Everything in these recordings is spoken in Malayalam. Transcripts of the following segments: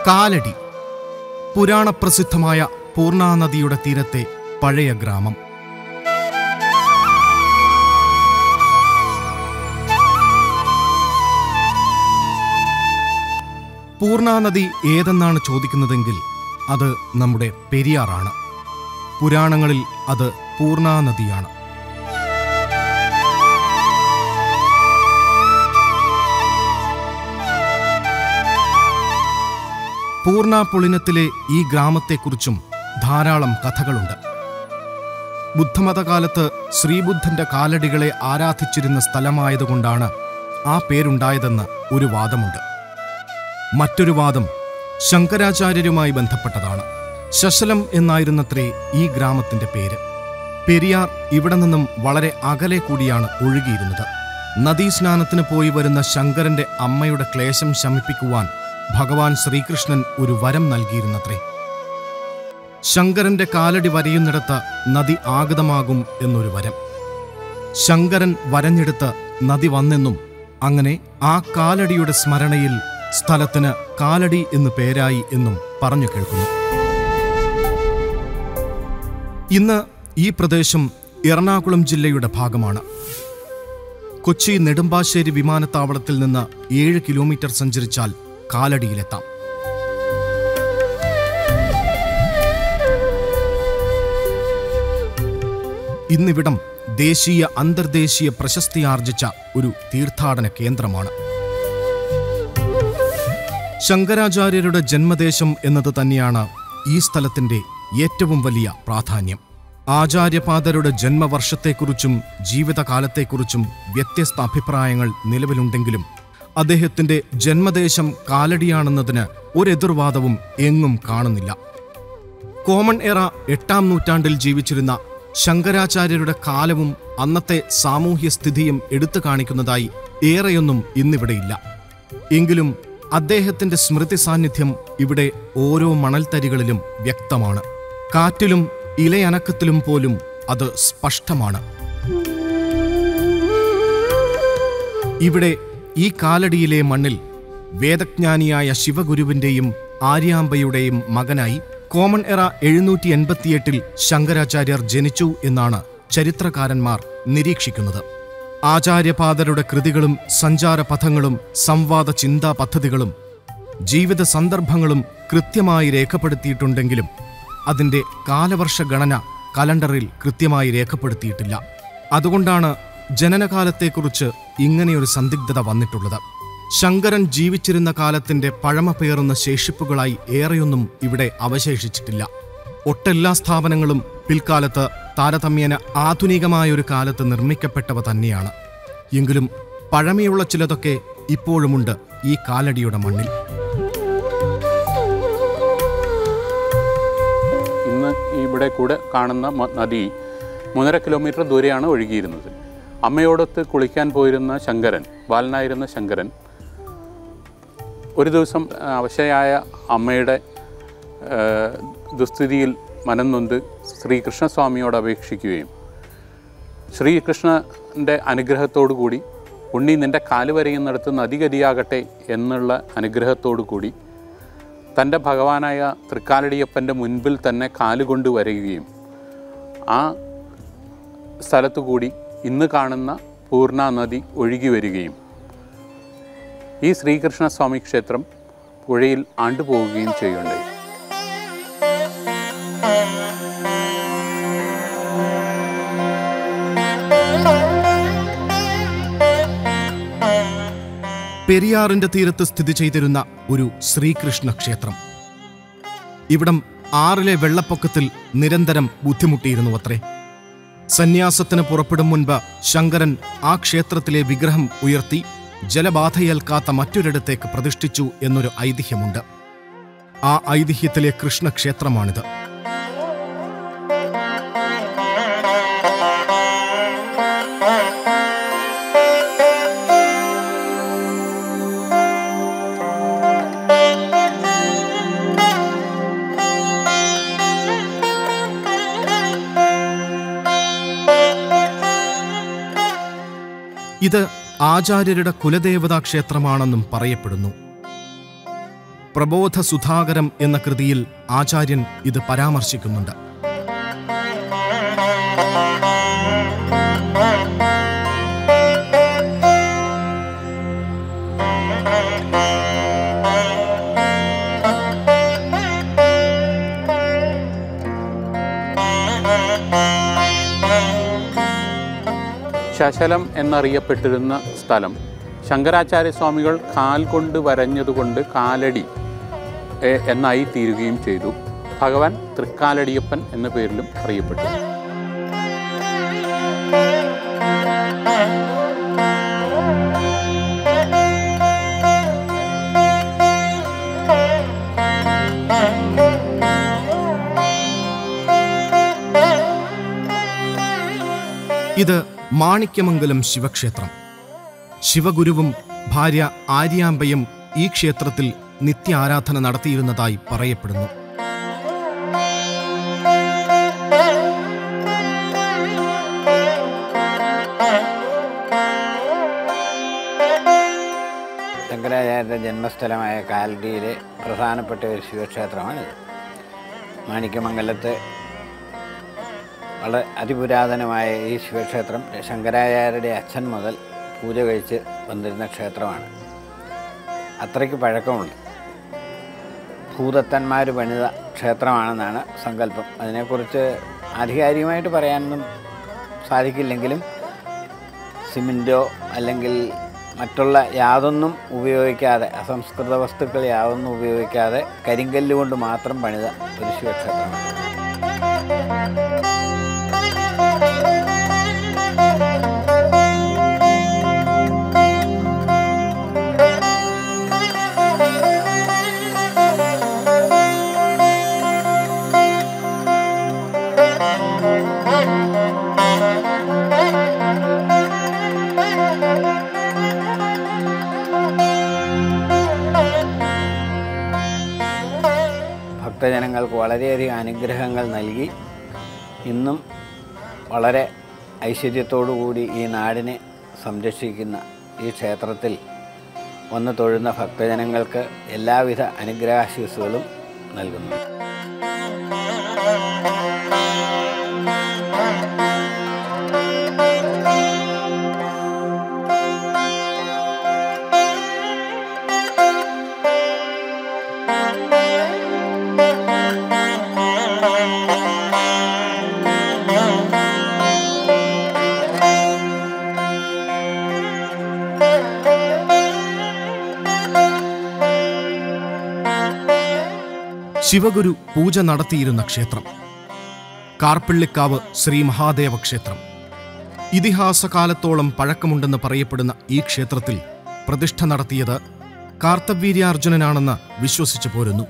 കാലടി പുരാണപ്രസിദ്ധമായ പൂർണാനദിയുടെ തീരത്തെ പഴയ ഗ്രാമം പൂർണാനദി ഏതെന്നാണ് ചോദിക്കുന്നതെങ്കിൽ അത് നമ്മുടെ പെരിയാറാണ് പുരാണങ്ങളിൽ അത് പൂർണാനദിയാണ് പൂർണ പുളിനത്തിലെ ഈ ഗ്രാമത്തെക്കുറിച്ചും ധാരാളം കഥകളുണ്ട് ബുദ്ധമതകാലത്ത് ശ്രീബുദ്ധന്റെ കാലടികളെ ആരാധിച്ചിരുന്ന സ്ഥലമായതുകൊണ്ടാണ് ആ പേരുണ്ടായതെന്ന് ഒരു വാദമുണ്ട് മറ്റൊരു വാദം ശങ്കരാചാര്യരുമായി ബന്ധപ്പെട്ടതാണ് ശശലം എന്നായിരുന്നത്രേ ഈ ഗ്രാമത്തിന്റെ പേര് പെരിയാർ ഇവിടെ നിന്നും വളരെ അകലെ കൂടിയാണ് ഒഴുകിയിരുന്നത് നദീസ്നാനത്തിന് പോയി വരുന്ന ശങ്കരന്റെ അമ്മയുടെ ക്ലേശം ശമിപ്പിക്കുവാൻ ഭഗവാൻ ശ്രീകൃഷ്ണൻ ഒരു വരം നൽകിയിരുന്നത്രേ ശങ്കരന്റെ കാലടി വരയുന്നിടത്ത് നദി ആഗതമാകും എന്നൊരു വരം ശങ്കരൻ വരഞ്ഞെടുത്ത് നദി വന്നെന്നും അങ്ങനെ ആ കാലടിയുടെ സ്മരണയിൽ സ്ഥലത്തിന് കാലടി എന്ന് പേരായി എന്നും പറഞ്ഞു കേൾക്കുന്നു ഇന്ന് ഈ പ്രദേശം എറണാകുളം ജില്ലയുടെ ഭാഗമാണ് കൊച്ചി നെടുമ്പാശ്ശേരി വിമാനത്താവളത്തിൽ നിന്ന് ഏഴ് കിലോമീറ്റർ സഞ്ചരിച്ചാൽ കാലടിയിലെത്താം ഇന്നിവിടം ദേശീയ അന്തർദേശീയ പ്രശസ്തിയാർജിച്ച ഒരു തീർത്ഥാടന കേന്ദ്രമാണ് ശങ്കരാചാര്യരുടെ ജന്മദേശം എന്നത് തന്നെയാണ് ഈ സ്ഥലത്തിന്റെ ഏറ്റവും വലിയ പ്രാധാന്യം ആചാര്യപാദരുടെ ജന്മവർഷത്തെക്കുറിച്ചും ജീവിതകാലത്തെക്കുറിച്ചും വ്യത്യസ്ത അഭിപ്രായങ്ങൾ നിലവിലുണ്ടെങ്കിലും അദ്ദേഹത്തിന്റെ ജന്മദേശം കാലടിയാണെന്നതിന് ഒരെതിർവാദവും എങ്ങും കാണുന്നില്ല കോമൺ എറ എട്ടാം നൂറ്റാണ്ടിൽ ജീവിച്ചിരുന്ന ശങ്കരാചാര്യരുടെ കാലവും അന്നത്തെ സാമൂഹ്യ സ്ഥിതിയും എടുത്തു കാണിക്കുന്നതായി ഏറെയൊന്നും ഇന്നിവിടെയില്ല എങ്കിലും അദ്ദേഹത്തിന്റെ സ്മൃതി സാന്നിധ്യം ഇവിടെ ഓരോ മണൽത്തരികളിലും വ്യക്തമാണ് കാറ്റിലും ഇലയനക്കത്തിലും പോലും അത് സ്പഷ്ടമാണ് ഇവിടെ ഈ കാലടിയിലെ മണ്ണിൽ വേദജ്ഞാനിയായ ശിവഗുരുവിന്റെയും ആര്യാമ്പയുടെയും മകനായി കോമൺ എറ എഴുന്നൂറ്റി എൺപത്തിയെട്ടിൽ ശങ്കരാചാര്യർ ജനിച്ചു എന്നാണ് ചരിത്രകാരന്മാർ നിരീക്ഷിക്കുന്നത് ആചാര്യപാദരുടെ കൃതികളും സഞ്ചാരപഥങ്ങളും സംവാദ ചിന്താ പദ്ധതികളും ജീവിത സന്ദർഭങ്ങളും കൃത്യമായി രേഖപ്പെടുത്തിയിട്ടുണ്ടെങ്കിലും അതിന്റെ കാലവർഷ ഗണന കലണ്ടറിൽ കൃത്യമായി രേഖപ്പെടുത്തിയിട്ടില്ല അതുകൊണ്ടാണ് ജനനകാലത്തെക്കുറിച്ച് ഇങ്ങനെയൊരു സന്ദിഗ്ധത വന്നിട്ടുള്ളത് ശങ്കരൻ ജീവിച്ചിരുന്ന കാലത്തിന്റെ പഴമ പേറുന്ന ശേഷിപ്പുകളായി ഏറെയൊന്നും ഇവിടെ അവശേഷിച്ചിട്ടില്ല ഒട്ടെല്ലാ സ്ഥാപനങ്ങളും പിൽക്കാലത്ത് താരതമ്യേന ആധുനികമായൊരു കാലത്ത് നിർമ്മിക്കപ്പെട്ടവ തന്നെയാണ് എങ്കിലും പഴമയുള്ള ചിലതൊക്കെ ഇപ്പോഴുമുണ്ട് ഈ കാലടിയുടെ മണ്ണിൽ ഇന്ന് ഇവിടെ കൂടെ കാണുന്ന മ- നദി മൂന്നര കിലോമീറ്റർ ദൂരെയാണ് ഒഴുകിയിരുന്നത് അമ്മയോടൊത്ത് കുളിക്കാൻ പോയിരുന്ന ശങ്കരൻ ബാലനായിരുന്ന ശങ്കരൻ ഒരു ദിവസം ആ, അവശയായ അമ്മയുടെ ആ, ദുസ്ഥിതിയിൽ മനം നൊന്ത് ശ്രീകൃഷ്ണസ്വാമിയോട് അപേക്ഷിക്കുകയും ശ്രീകൃഷ്ണൻ്റെ അനുഗ്രഹത്തോടു കൂടി ഉണ്ണി നിൻ്റെ കാല് വരയുന്നിടത്ത് നദിഗതിയാകട്ടെ എന്നുള്ള അനുഗ്രഹത്തോടു കൂടി തൻ്റെ ഭഗവാനായ തൃക്കാലടിയപ്പൻ്റെ മുൻപിൽ തന്നെ കാലുകൊണ്ട് വരയുകയും ആ സ്ഥലത്തു കൂടി ഇന്ന് കാണുന്ന പൂർണ്ണ നദി ഒഴുകി വരികയും ഈ ശ്രീകൃഷ്ണസ്വാമി ക്ഷേത്രം പുഴയിൽ ആണ്ടുപോവുകയും ചെയ്യുണ്ടായി പെരിയാറിന്റെ തീരത്ത് സ്ഥിതി ചെയ്തിരുന്ന ഒരു ശ്രീകൃഷ്ണ ക്ഷേത്രം ഇവിടം ആറിലെ വെള്ളപ്പൊക്കത്തിൽ നിരന്തരം ബുദ്ധിമുട്ടിയിരുന്നു അത്രേ സന്യാസത്തിന് പുറപ്പെടും മുൻപ് ശങ്കരൻ ആ ക്ഷേത്രത്തിലെ വിഗ്രഹം ഉയർത്തി ജലബാധയേൽക്കാത്ത മറ്റൊരിടത്തേക്ക് പ്രതിഷ്ഠിച്ചു എന്നൊരു ഐതിഹ്യമുണ്ട് ആ ഐതിഹ്യത്തിലെ കൃഷ്ണക്ഷേത്രമാണിത് ഇത് ആചാര്യരുടെ കുലദേവതാ ക്ഷേത്രമാണെന്നും പറയപ്പെടുന്നു പ്രബോധ സുധാകരം എന്ന കൃതിയിൽ ആചാര്യൻ ഇത് പരാമർശിക്കുന്നുണ്ട് ശശലം എന്നറിയപ്പെട്ടിരുന്ന സ്ഥലം ശങ്കരാചാര്യസ്വാമികൾ കാൽ കൊണ്ട് വരഞ്ഞതുകൊണ്ട് കാലടി എ- എന്നായി തീരുകയും ചെയ്തു ഭഗവാൻ തൃക്കാലടിയപ്പൻ എന്ന പേരിലും അറിയപ്പെട്ടു ഇത് മാണിക്യമംഗലം ശിവക്ഷേത്രം ശിവഗുരുവും ഭാര്യ ആര്യാമ്പയും ഈ ക്ഷേത്രത്തിൽ നിത്യാരാധന നടത്തിയിരുന്നതായി പറയപ്പെടുന്നു ശങ്കരാചാര്യരുടെ ജന്മസ്ഥലമായ കാലടിയിലെ പ്രധാനപ്പെട്ട ഒരു ശിവക്ഷേത്രമാണിത് മാണിക്യമംഗലത്ത് വളരെ അതിപുരാതനമായ ഈ ശിവക്ഷേത്രം ശങ്കരാചാര്യരുടെ അച്ഛൻ മുതൽ പൂജ കഴിച്ച് വന്നിരുന്ന ക്ഷേത്രമാണ് അത്രയ്ക്ക് പഴക്കമുണ്ട് ഭൂതത്തന്മാർ പണിത ക്ഷേത്രമാണെന്നാണ് സങ്കല്പം അതിനെക്കുറിച്ച് ആധികാരികമായിട്ട് പറയാനൊന്നും സാധിക്കില്ലെങ്കിലും സിമെൻറ്റോ അല്ലെങ്കിൽ മറ്റുള്ള യാതൊന്നും ഉപയോഗിക്കാതെ അസംസ്കൃത വസ്തുക്കൾ യാതൊന്നും ഉപയോഗിക്കാതെ കരിങ്കല്ല് കൊണ്ട് മാത്രം പണിത ഒരു ശിവക്ഷേത്രമാണ് ഭക്തജനങ്ങൾക്ക് വളരെയധികം അനുഗ്രഹങ്ങൾ നൽകി ഇന്നും വളരെ ഐശ്വര്യത്തോടു കൂടി ഈ നാടിനെ സംരക്ഷിക്കുന്ന ഈ ക്ഷേത്രത്തിൽ വന്ന് തൊഴുന്ന ഭക്തജനങ്ങൾക്ക് എല്ലാവിധ അനുഗ്രഹാശീസ്സുകളും നൽകുന്നു ശിവഗുരു പൂജ നടത്തിയിരുന്ന ക്ഷേത്രം കാർപ്പിള്ളിക്കാവ് ശ്രീ മഹാദേവ ക്ഷേത്രം ഇതിഹാസകാലത്തോളം പഴക്കമുണ്ടെന്ന് പറയപ്പെടുന്ന ഈ ക്ഷേത്രത്തിൽ പ്രതിഷ്ഠ നടത്തിയത് കാർത്തവീര്യാർജുനനാണെന്ന് വിശ്വസിച്ചു പോരുന്നു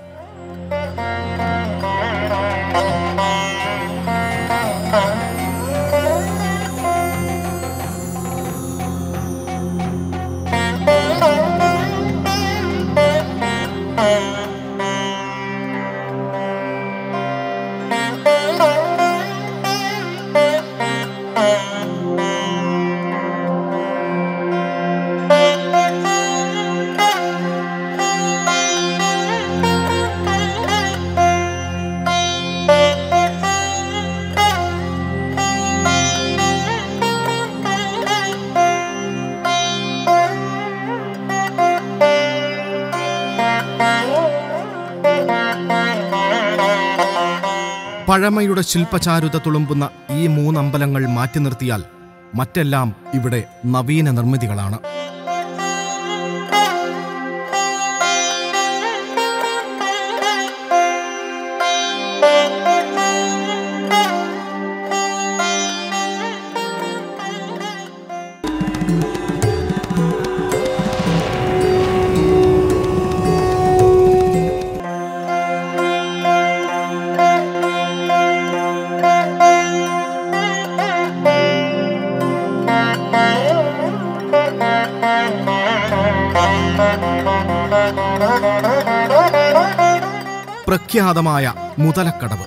പഴമയുടെ ശില്പചാരുത തുളുമ്പുന്ന ഈ മൂന്നമ്പലങ്ങൾ മാറ്റി നിർത്തിയാൽ മറ്റെല്ലാം ഇവിടെ നവീന നിർമ്മിതികളാണ് പ്രഖ്യാതമായ മുതലക്കടവ്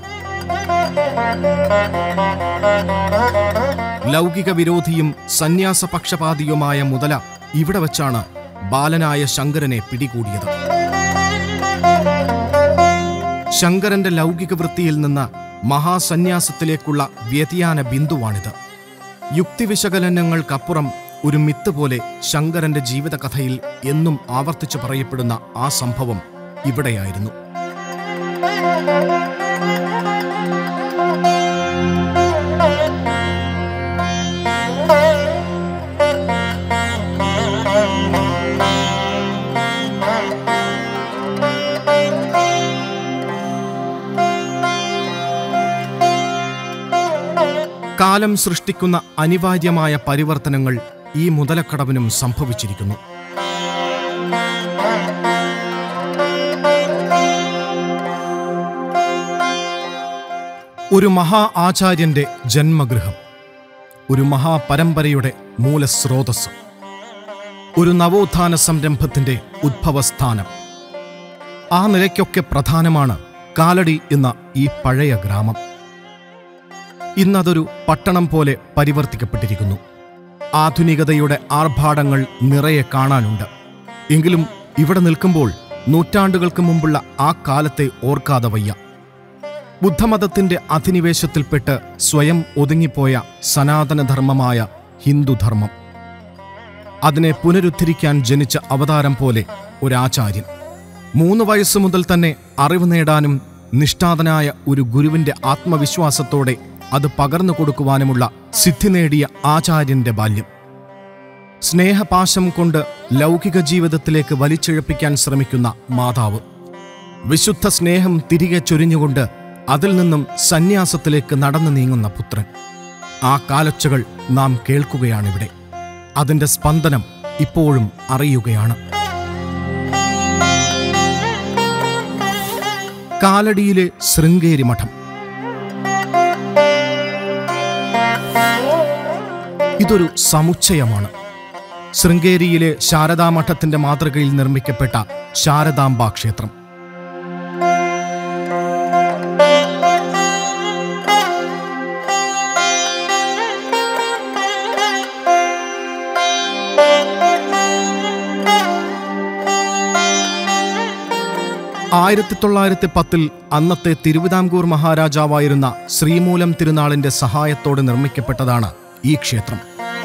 ലൗകിക വിരോധിയും സന്യാസപക്ഷപാതിയുമായ മുതല ഇവിടെ വച്ചാണ് ബാലനായ ശങ്കരനെ പിടികൂടിയത് ശങ്കരന്റെ ലൗകിക വൃത്തിയിൽ നിന്ന് മഹാസന്യാസത്തിലേക്കുള്ള വ്യതിയാന ബിന്ദുവാണിത് യുക്തിവിശകലനങ്ങൾക്കപ്പുറം ഒരു മിത്ത് പോലെ ശങ്കരന്റെ ജീവിതകഥയിൽ എന്നും ആവർത്തിച്ചു പറയപ്പെടുന്ന ആ സംഭവം ഇവിടെയായിരുന്നു കാലം സൃഷ്ടിക്കുന്ന അനിവാര്യമായ പരിവർത്തനങ്ങൾ ഈ മുതലക്കടവിനും സംഭവിച്ചിരിക്കുന്നു ഒരു മഹാ ആചാര്യന്റെ ജന്മഗൃഹം ഒരു മഹാപരമ്പരയുടെ മൂലസ്രോതസ് ഒരു നവോത്ഥാന സംരംഭത്തിന്റെ ഉദ്ഭവസ്ഥാനം ആ നിലയ്ക്കൊക്കെ പ്രധാനമാണ് കാലടി എന്ന ഈ പഴയ ഗ്രാമം ഇന്നതൊരു പട്ടണം പോലെ പരിവർത്തിക്കപ്പെട്ടിരിക്കുന്നു ആധുനികതയുടെ ആർഭാടങ്ങൾ നിറയെ കാണാനുണ്ട് എങ്കിലും ഇവിടെ നിൽക്കുമ്പോൾ നൂറ്റാണ്ടുകൾക്ക് മുമ്പുള്ള ആ കാലത്തെ ഓർക്കാതെ വയ്യ ബുദ്ധമതത്തിന്റെ അധിനിവേശത്തിൽപ്പെട്ട് സ്വയം ഒതുങ്ങിപ്പോയ സനാതനധർമ്മമായ ഹിന്ദുധർമ്മം അതിനെ പുനരുദ്ധരിക്കാൻ ജനിച്ച അവതാരം പോലെ ഒരാചാര്യൻ മൂന്ന് വയസ്സു മുതൽ തന്നെ അറിവ് നേടാനും നിഷ്ഠാതനായ ഒരു ഗുരുവിന്റെ ആത്മവിശ്വാസത്തോടെ അത് പകർന്നു കൊടുക്കുവാനുമുള്ള സിദ്ധി നേടിയ ആചാര്യന്റെ ബാല്യം സ്നേഹപാശം കൊണ്ട് ലൗകിക ജീവിതത്തിലേക്ക് വലിച്ചിഴപ്പിക്കാൻ ശ്രമിക്കുന്ന മാതാവ് വിശുദ്ധ സ്നേഹം തിരികെ ചൊരിഞ്ഞുകൊണ്ട് അതിൽ നിന്നും സന്യാസത്തിലേക്ക് നടന്നു നീങ്ങുന്ന പുത്രൻ ആ കാലൊച്ചകൾ നാം കേൾക്കുകയാണിവിടെ അതിന്റെ സ്പന്ദനം ഇപ്പോഴും അറിയുകയാണ് കാലടിയിലെ ശൃംഗേരി മഠം ഇതൊരു സമുച്ചയമാണ് ശൃംഗേരിയിലെ ശാരദാമഠത്തിന്റെ മാതൃകയിൽ നിർമ്മിക്കപ്പെട്ട ശാരദാംബ ക്ഷേത്രം ആയിരത്തി തൊള്ളായിരത്തി പത്തിൽ അന്നത്തെ തിരുവിതാംകൂർ മഹാരാജാവായിരുന്ന ശ്രീമൂലം തിരുനാളിന്റെ സഹായത്തോടെ നിർമ്മിക്കപ്പെട്ടതാണ് ഈ ക്ഷേത്രം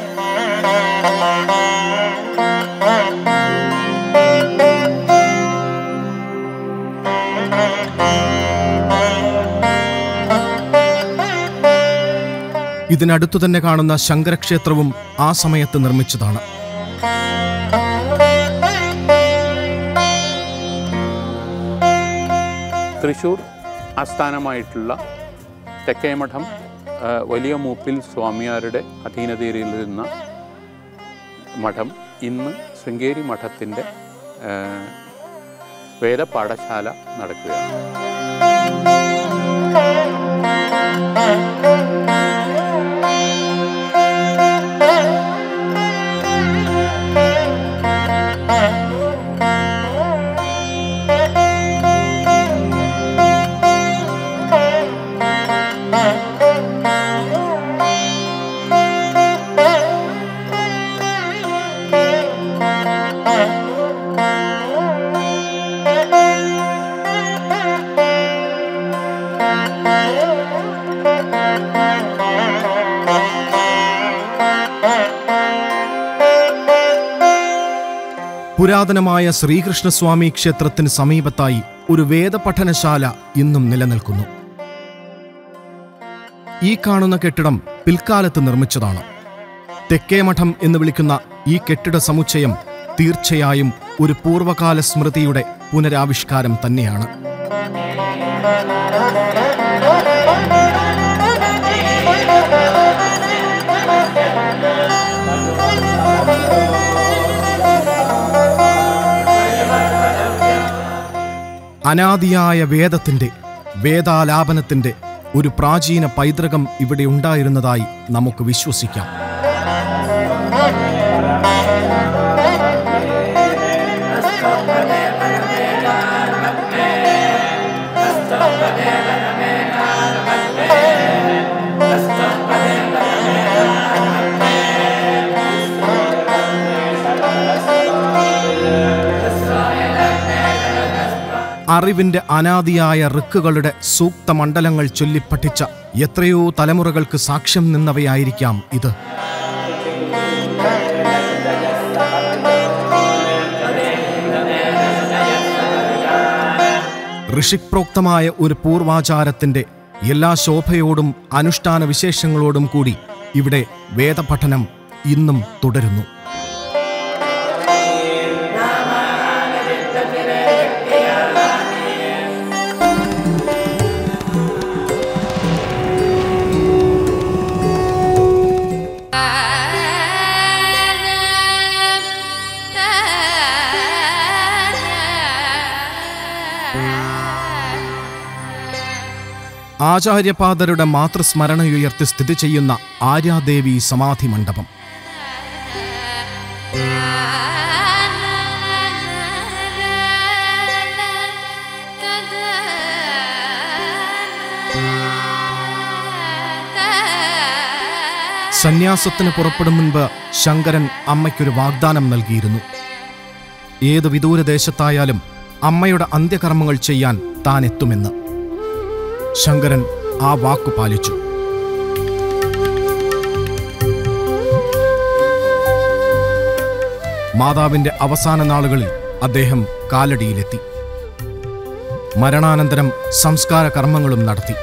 ഇതിനടുത്തു തന്നെ കാണുന്ന ശങ്കരക്ഷേത്രവും ആ സമയത്ത് നിർമ്മിച്ചതാണ് തൃശൂർ ആസ്ഥാനമായിട്ടുള്ള തെക്കേമഠം ആ, വലിയ മൂപ്പിൽ സ്വാമിയാരുടെ അധീനതയിലിരുന്ന മഠം ഇന്ന് ശൃംഗേരി മഠത്തിൻ്റെ ആ, വേദപാഠശാല നടക്കുകയാണ് പുരാതനമായ ശ്രീകൃഷ്ണസ്വാമി ക്ഷേത്രത്തിന് സമീപത്തായി ഒരു വേദപഠനശാല ഇന്നും നിലനിൽക്കുന്നു ഈ കാണുന്ന കെട്ടിടം പിൽക്കാലത്ത് നിർമ്മിച്ചതാണ് തെക്കേമഠം എന്ന് വിളിക്കുന്ന ഈ കെട്ടിട സമുച്ചയം തീർച്ചയായും ഒരു പൂർവകാല സ്മൃതിയുടെ പുനരാവിഷ്കാരം തന്നെയാണ് അനാദിയായ വേദത്തിന്റെ വേദാലാപനത്തിന്റെ ഒരു പ്രാചീന പൈതൃകം ഇവിടെ ഉണ്ടായിരുന്നതായി നമുക്ക് വിശ്വസിക്കാം അറിവിന്റെ അനാദിയായ ഋക്കുകളുടെ സൂക്തമണ്ഡലങ്ങൾ ചൊല്ലിപ്പഠിച്ച എത്രയോ തലമുറകൾക്ക് സാക്ഷ്യം നിന്നവയായിരിക്കാം ഇത് ഋഷിപ്രോക്തമായ ഒരു പൂർവാചാരത്തിന്റെ എല്ലാ ശോഭയോടും അനുഷ്ഠാന വിശേഷങ്ങളോടും കൂടി ഇവിടെ വേദപഠനം ഇന്നും തുടരുന്നു ആചാര്യപാദരുടെ മാതൃസ്മരണയുയർത്തി സ്ഥിതി ചെയ്യുന്ന ആര്യാദേവി സമാധി മണ്ഡപം സന്യാസത്തിന് പുറപ്പെടും മുൻപ് ശങ്കരൻ അമ്മയ്ക്കൊരു വാഗ്ദാനം നൽകിയിരുന്നു ഏത് വിദൂരദേശത്തായാലും അമ്മയുടെ അന്ത്യകർമ്മങ്ങൾ ചെയ്യാൻ താൻ എത്തുമെന്ന് ശങ്കരൻ ആ വാക്കു പാലിച്ചു മാതാവിന്റെ അവസാന നാളുകളിൽ അദ്ദേഹം കാലടിയിലെത്തി മരണാനന്തരം സംസ്കാര കർമ്മങ്ങളും നടത്തി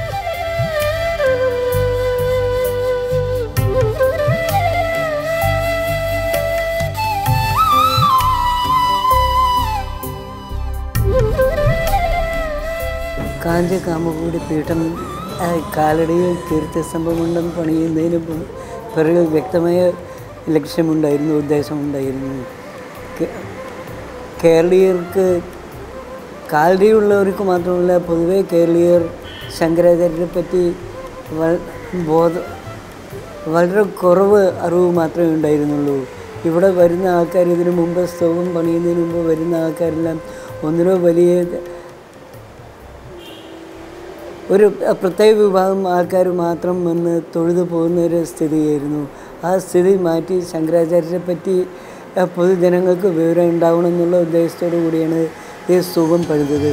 കാഞ്ച കാമകൂടി പീഠം ആ, കാലടിയിൽ തീർത്ഥസ്തംഭമണ്ഡം പണിയുന്നതിന് പു- പിറകിൽ വ്യക്തമായ ലക്ഷ്യമുണ്ടായിരുന്നു ഉദ്ദേശമുണ്ടായിരുന്നു കേ- കേരളീയർക്ക് കാലടിയുള്ളവർക്ക് മാത്രമല്ല പൊതുവെ കേരളീയർ ശങ്കരാചാര്യരെ പറ്റി വ- ബോധ വളരെ കുറവ് അറിവ് മാത്രമേ ഉണ്ടായിരുന്നുള്ളൂ ഇവിടെ വരുന്ന ആൾക്കാർ ഇതിനു മുമ്പ് സ്തവം പണിയുന്നതിന് മുമ്പ് വരുന്ന ആൾക്കാരെല്ലാം ഒന്നിനോ വലിയ ഒരു പ്രത്യേക വിഭാഗം ആൾക്കാർ മാത്രം വന്ന് തൊഴുതു പോകുന്ന ഒരു സ്ഥിതിയായിരുന്നു ആ സ്ഥിതി മാറ്റി ശങ്കരാചാര്യരെ പറ്റി അഹ് പൊതുജനങ്ങൾക്ക് വിവരം ഉണ്ടാവണം എന്നുള്ള ഉദ്ദേശത്തോടു കൂടിയാണ് ഈ സ്തൂപം പണിതത്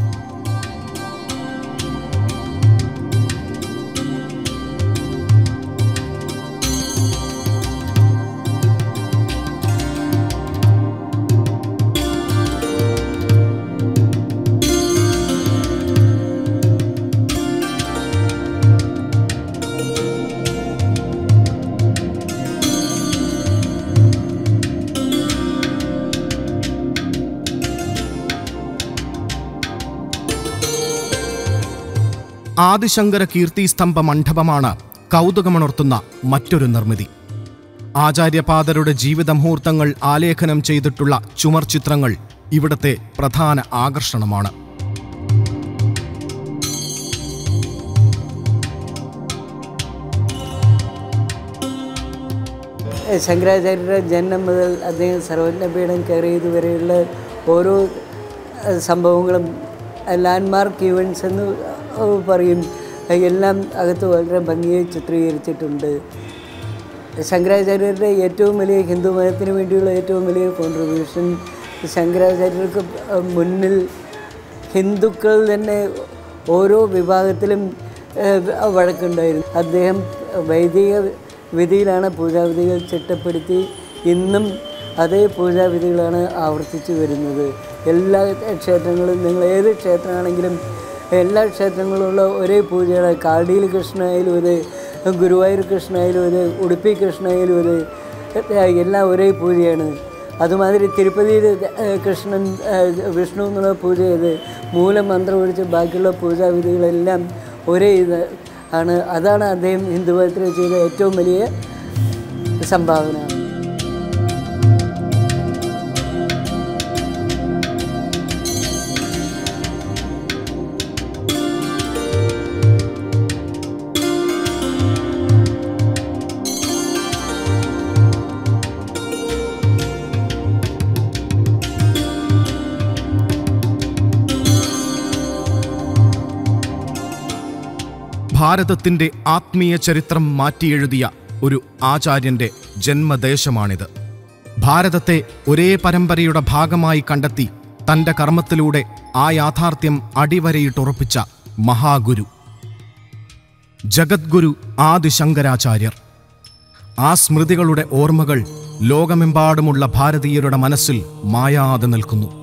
ആദിശങ്കര കീർത്തിസ്തംഭ മണ്ഡപമാണ് കൗതുകമുണർത്തുന്ന മറ്റൊരു നിർമ്മിതി ആചാര്യപാദരുടെ ജീവിത മുഹൂർത്തങ്ങൾ ആലേഖനം ചെയ്തിട്ടുള്ള ചുമർ ചിത്രങ്ങൾ ഇവിടത്തെ പ്രധാന ആകർഷണമാണ് ശങ്കരാചാര്യരുടെ ജനനം മുതൽ അദ്ദേഹം സർവജ്ഞപീഠം കയറിയത് വരെയുള്ള ഓരോ അഹ് സംഭവങ്ങളും ലാൻഡ്മാർക്ക് ഈവൻസ് എന്ന് അഹ് പറയും എല്ലാം അകത്ത് വളരെ ഭംഗിയായി ചിത്രീകരിച്ചിട്ടുണ്ട് ശങ്കരാചാര്യരുടെ ഏറ്റവും വലിയ ഹിന്ദു മതത്തിന് വേണ്ടിയുള്ള ഏറ്റവും വലിയ കോൺട്രിബ്യൂഷൻ ശങ്കരാചാര്യർക്ക് മുന്നിൽ ഹിന്ദുക്കൾ തന്നെ ഓരോ വിഭാഗത്തിലും ഏഹ്, വഴക്കുണ്ടായിരുന്നു അദ്ദേഹം വൈദിക വിധിയിലാണ് പൂജാവിധികൾ ചിട്ടപ്പെടുത്തി ഇന്നും അതേ പൂജാവിധികളാണ് ആവർത്തിച്ചു വരുന്നത് എല്ലാ ക്ഷേത്രങ്ങളും നിങ്ങൾ ഏത് ക്ഷേത്രമാണെങ്കിലും എല്ലാ ക്ഷേത്രങ്ങളിലുള്ള ഒരേ പൂജകളെ കാടിയിൽ കൃഷ്ണനായാലും ഇത് ഗുരുവായൂർ കൃഷ്ണനായാലും ഇത് ഉടുപ്പി കൃഷ്ണനായാലും ഇത് എല്ലാം ഒരേ പൂജയാണ് അതുമാതിരി തിരുപ്പതിയിൽ ഏഹ്, കൃഷ്ണൻ ഏഹ്, വിഷ്ണു എന്നുള്ള പൂജ ചെയ്ത് മൂലമന്ത്രം ഒഴിച്ച് ബാക്കിയുള്ള പൂജാവിധികളെല്ലാം ഒരേ ഇത് ആണ് അതാണ് അദ്ദേഹം ഹിന്ദുമതത്തിൽ ചെയ്ത ഏറ്റവും വലിയ സംഭാവന ഭാരതത്തിന്റെ ആത്മീയ ചരിത്രം മാറ്റിയെഴുതിയ ഒരു ആചാര്യന്റെ ജന്മദേശമാണിത് ഭാരതത്തെ ഒരേ പരമ്പരയുടെ ഭാഗമായി കണ്ടെത്തി തൻ്റെ കർമ്മത്തിലൂടെ ആ യാഥാർത്ഥ്യം അടിവരയിട്ടുറപ്പിച്ച മഹാഗുരു ജഗദ്ഗുരു ആദിശങ്കരാചാര്യർ ആ സ്മൃതികളുടെ ഓർമ്മകൾ ലോകമെമ്പാടുമുള്ള ഭാരതീയരുടെ മനസ്സിൽ മായാതെ നിൽക്കുന്നു